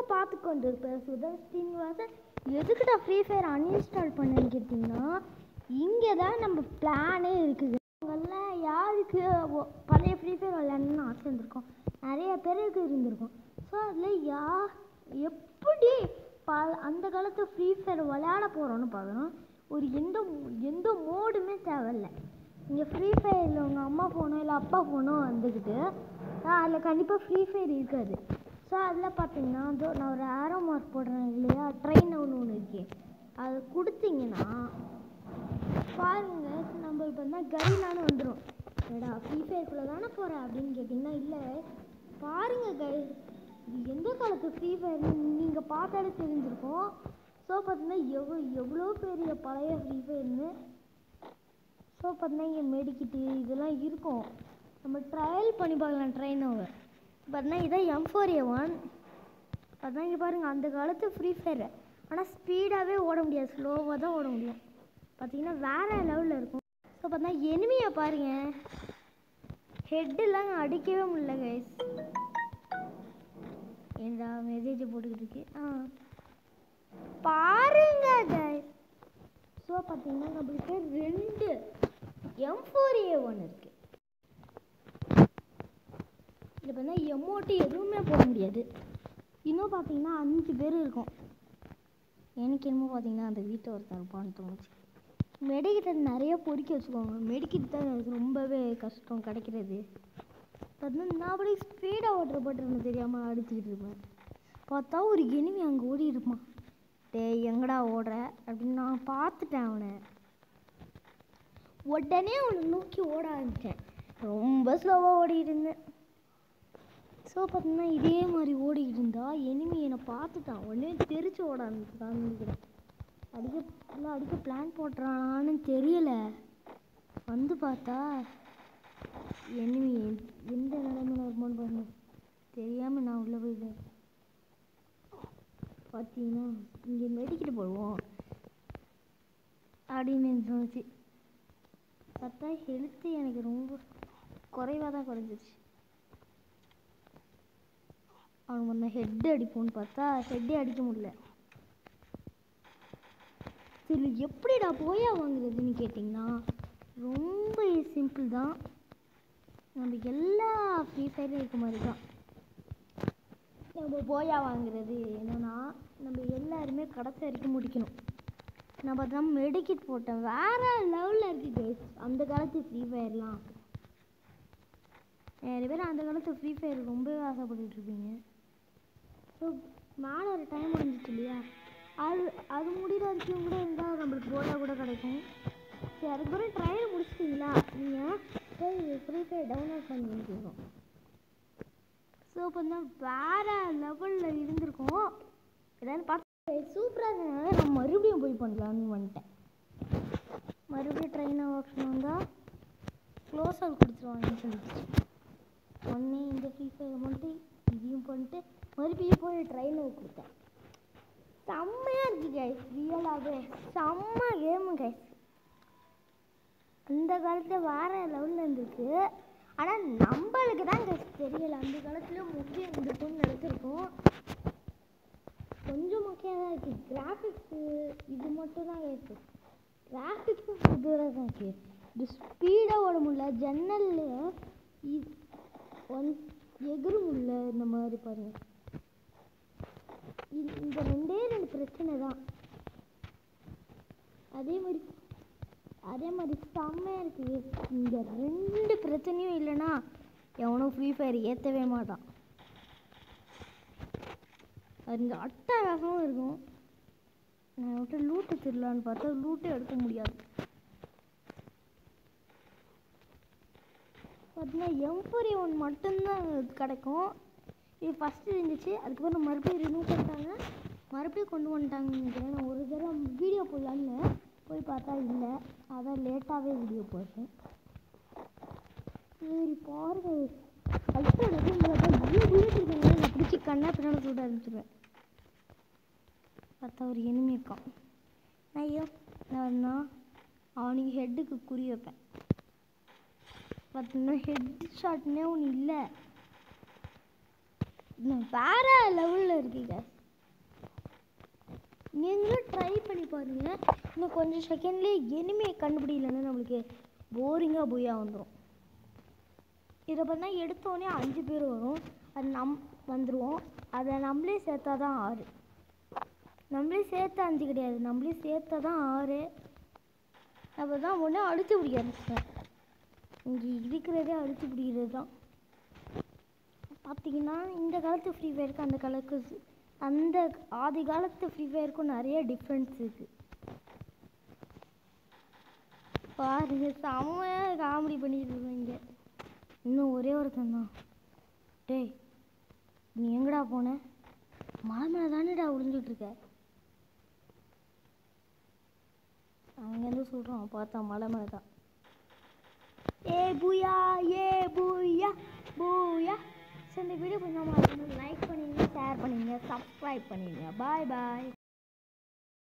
பார்த்து கொண்டு இருப்பேன் சுதர் ஸ்ரீனிவாசன் எதுக்குடா ஃப்ரீ ஃபயர் அன்இன்ஸ்டால் பண்ணேன்னு கேட்டிங்கன்னா இங்கே தான் நம்ம பிளானே இருக்குது அவங்கெல்லாம் யாருக்கு ஒ- பழைய ஃப்ரீ ஃபயர் விளையாடணும்னு ஆசை இருந்திருக்கும் நிறைய பேருக்கு இருந்திருக்கும் ஸோ அதில் யா எப்படி ப அந்த காலத்து ஃப்ரீ ஃபயர் விளையாட போகிறோன்னு பார்க்குறோம் ஒரு எந்த எந்த மோடுமே தேவையில்லை இங்கே ஃப்ரீ ஃபயரில் உங்கள் அம்மா ஃபோனோ இல்லை அப்பா ஃபோனோ வந்துக்கிட்டு அதில் கண்டிப்பாக ஃப்ரீ ஃபயர் இருக்காது ஸோ அதில் பார்த்தீங்கன்னா இதோ நான் ஒரு ஆரோ மார்க் போடுறேன் இல்லையா ட்ரெயின் ஒன்று ஒன்று இருக்கே அதை கொடுத்தீங்கன்னா பாருங்க நம்ம இப்போ என்ன கைலான்னு வந்துடும் ஏடா ஃப்ரீ ஃபயர்க்குள்ளே தானே போகிறேன் அப்படின்னு கேட்டிங்கன்னா இல்லை பாருங்க கை இது எந்த காலத்து ஃப்ரீ ஃபயர்னு நீங்கள் பார்த்தாலே தெரிஞ்சிருக்கும் ஸோ பார்த்தீங்கன்னா எவ்வளோ எவ்வளோ பெரிய பழைய ஃப்ரீ ஃபயர்னு ஸோ பார்த்தீங்கன்னா இங்கே மெடிக்கிட்டு இதெல்லாம் இருக்கும் நம்ம ட்ரையல் பண்ணி பார்க்கலாம் ட்ரெயின் ஓவர் பார்த்தீங்கன்னா இதான் எம் ஃபோர் ஏ ஒன் பார்த்தா இங்கே பாருங்கள் அந்த காலத்து ஃப்ரீ ஃபயர் ஆனால் ஸ்பீடாகவே ஓட முடியாது ஸ்லோவாக தான் ஓட முடியும் பார்த்தீங்கன்னா வேறு லெவலில் இருக்கும் ஸோ பார்த்தா எனிமையை பாருங்க ஹெட்டெல்லாம் அடிக்கவே முடியல கைஸ் ஏண்டா மெசேஜ் போட்டுக்கிட்டு இருக்கு ஆ பாருங்க கைஸ் ஸோ பார்த்தீங்கன்னா நம்மளுக்கு ரெண்டு எம் ஃபோர் ஏ ஒன் இருக்குது இதில் பார்த்தா எமோட்டு எதுவுமே போட முடியாது இன்னும் பார்த்தீங்கன்னா அஞ்சு பேர் இருக்கும் எனக்கு என்னமோ பார்த்தீங்கன்னா அந்த வீட்டை ஒருத்தன் இருப்பான்னு தோணுச்சு மெடிக்கிட்ட நிறைய பொறுக்கி வச்சுக்கோங்க மெடிக்கிட் தான் எனக்கு ரொம்பவே கஷ்டம் கிடைக்கிறது பார்த்தீங்கன்னா நான் அப்படியே ஸ்பீடாக ஓட்டுற பட்டுன்னு தெரியாமல் அடிச்சுக்கிட்டு இருப்பேன் பார்த்தா ஒரு எனிமி அங்கே ஓடி இருப்பான் டேய் எங்கடா ஓடுற அப்படின்னு நான் பார்த்துட்டேன் அவனை உடனே அவனை நோக்கி ஓட ஆரம்பித்தேன் ரொம்ப ஸ்லோவாக ஓடிட்டு இருந்தேன் ஸோ பார்த்தீங்கன்னா இதே மாதிரி ஓடிக்கிட்டு இருந்தா எனிமி என்னை பார்த்துட்டான் உடனே தெரிச்சு ஓட ஆரம்பிச்சுட்டான் அடிக்க இல்லை அடிக்க பிளான் போட்டுறானான்னு தெரியல வந்து பார்த்தா எனிமி எந்த நிலைமையில இருக்குமோன்னு பாருங்க தெரியாமல் நான் உள்ளே போயிட்டேன் பார்த்தீங்கன்னா இங்கே மெடிக்கிட்டு போடுவோம் அப்படின்னு தோணுச்சு பார்த்தா ஹெல்த்து எனக்கு ரொம்ப குறைவாக தான் குறைஞ்சிருச்சு அவனுக்கு முன்ன ஹெட் அடிப்போம்னு பார்த்தா ஹெட்டே அடிக்க முடியல சரி எப்படிடா போயா வாங்குறதுன்னு கேட்டிங்கன்னா ரொம்ப சிம்பிள் தான் நம்ம எல்லா ஃப்ரீ ஃபயரும் இருக்க மாதிரி தான் நம்ம போயா வாங்குறது என்னன்னா நம்ம எல்லாருமே கடைசி வரைக்கும் முடிக்கணும் நான் பார்த்தா மெடிக்கிட் போட்டேன் வேற லெவலில் இருக்குது guys அந்த காலத்து ஃப்ரீ ஃபயர்லாம் நிறைய பேர் அந்த காலத்து ஃப்ரீ ஃபயர் ரொம்பவே ஆசைப்பட்டுட்டு இருப்பீங்க ஸோ மேலே ஒரு டைம் வந்துச்சு இல்லையா அது அது முடிகிற வரைக்கும் கூட இருந்தால் நம்மளுக்கு போயா கூட கிடைக்கும் சரி அதுக்கப்புறம் ட்ரையல் முடிச்சிட்டிங்களா நீங்கள் போய் ஃப்ரீ ஃபயர் டவுன்லோட் பண்ணிக்கணும் ஸோ இப்போ தான் வேறு லெவலில் இருந்திருக்கும் ஏதாவது பார்த்து சூப்பராக இருந்ததுனால நான் மறுபடியும் போய் பண்ணலான்னு வந்துட்டேன் மறுபடியும் ட்ரெயின் ஆப்ஷன் வந்தால் க்ளோஸ் அவுட் கொடுத்துருவாங்கன்னு சொல்லிடுச்சு ஒன்று இந்த ஃப்ரீ ஃபயர் பண்ணிட்டு இதையும் பண்ணிட்டு மறுபடியும் போய் ட்ரெயின் கொடுத்தேன் செம்மையாக இருக்குது கைஸ் ரியலாகவே செம்ம கேமு கைஸ் அந்த காலத்தில் வேற லெவலில் இருந்திருக்கு ஆனால் நம்மளுக்கு தான் கைஸ் தெரியல அந்த காலத்தில் முக்கியம் இருந்திருக்கும்னு நினச்சிருக்கோம் கொஞ்சம் முக்கியம் தான் இருக்குது கிராஃபிக்ஸு இது மட்டும் தான் கைஸ் கிராஃபிக்ஸும் சூப்பராக தான் இருக்குது இது ஸ்பீடாக ஓட முடியல ஜன்னலில் இது ஒன் எகிற முடியல இந்த மாதிரி பாருங்க இது இந்த ரெண்டே ரெண்டு பிரச்சனை தான் அதே மாதிரி அதே மாதிரி செம்மையாக இருக்குது இந்த ரெண்டு பிரச்சனையும் இல்லைன்னா எவனும் ஃப்ரீ ஃபயர் ஏற்றவே மாட்டான் அது இந்த அட்டகாசமும் இருக்கும் நான் விட்டு லூட்டு திருடலான்னு பார்த்தா லூட்டே எடுக்க முடியாது பார்த்தீங்கன்னா எம்பரி ஒன் மட்டும்தான் கிடைக்கும் இது ஃபஸ்ட்டு இருந்துச்சு அதுக்கப்புறம் மறுபடியும் ரிமூவ் பண்ணிட்டாங்க மறுபடியும் கொண்டு வந்துட்டாங்கன்னு நினைக்கிறேன் நான் ஒரு தடவை வீடியோ போடலான்னு போய் பார்த்தா இல்லை அதான் லேட்டாகவே வீடியோ போட்டேன் சரி பாருங்க ஐயோ எனக்கு இவ்வளோ புல்லட் இருக்குங்க நான் பிடிச்சி கண்ணா பின்னாடி சுட ஆரம்பிச்சிருவேன் பார்த்தா ஒரு எனிமி இருக்கான் நான் ஐயோ நான் தான் அவனுக்கு ஹெட்டுக்கு குறி வைப்பேன் பார்த்தீங்கன்னா ஹெட் ஷாட்னே ஒன்று இல்லை இன்னும் வேற லெவலில் இருக்கீங்க பாருங்க இன்னும் கொஞ்சம் செகண்ட்லேயே எனிமையை கண்டுபிடிக்கலன்னா நம்மளுக்கு போரிங்காக போயா வந்துடும் இதை பார்த்தா எடுத்தோடனே அஞ்சு பேர் வரும் அது நம் வந்துடுவோம் அதை நம்மளே சேர்த்தா தான் ஆறு நம்மளே சேர்த்து அஞ்சு கிடையாது நம்மளே சேர்த்தா தான் ஆறு அப்போ தான் ஒன்று அடிச்சு பிடிக்க ஆரம்பிச்சிட்டேன் இங்கே இருக்கிறதே அடிச்சு பிடிக்கிறது தான் பார்த்தீங்கன்னா இந்த காலத்து ஃப்ரீ ஃபயருக்கு அந்த காலத்துக்கு அந்த ஆதி காலத்து ஃப்ரீ ஃபயருக்கும் நிறைய டிஃப்ரென்ஸ் இருக்குது பாருங்க செம்மையாக காமெடி பண்ணிட்டு இருக்கோம் இங்கே இன்னும் ஒரே ஒருத்தன் தான் டேய் நீ எங்கடா போன மலை மேலே தானேடா ஒளிஞ்சிட்டு இருக்க அங்கேருந்து சொல்கிறான் பார்த்தா மலை மேலே தான் ஏ பூயா ஏ பூயா பூயா ஸோ இந்த வீடியோ கொஞ்சம் லைக் பண்ணுங்க ஷேர் பண்ணுங்க சப்ஸ்கிரைப் பண்ணுங்க பாய் பாய்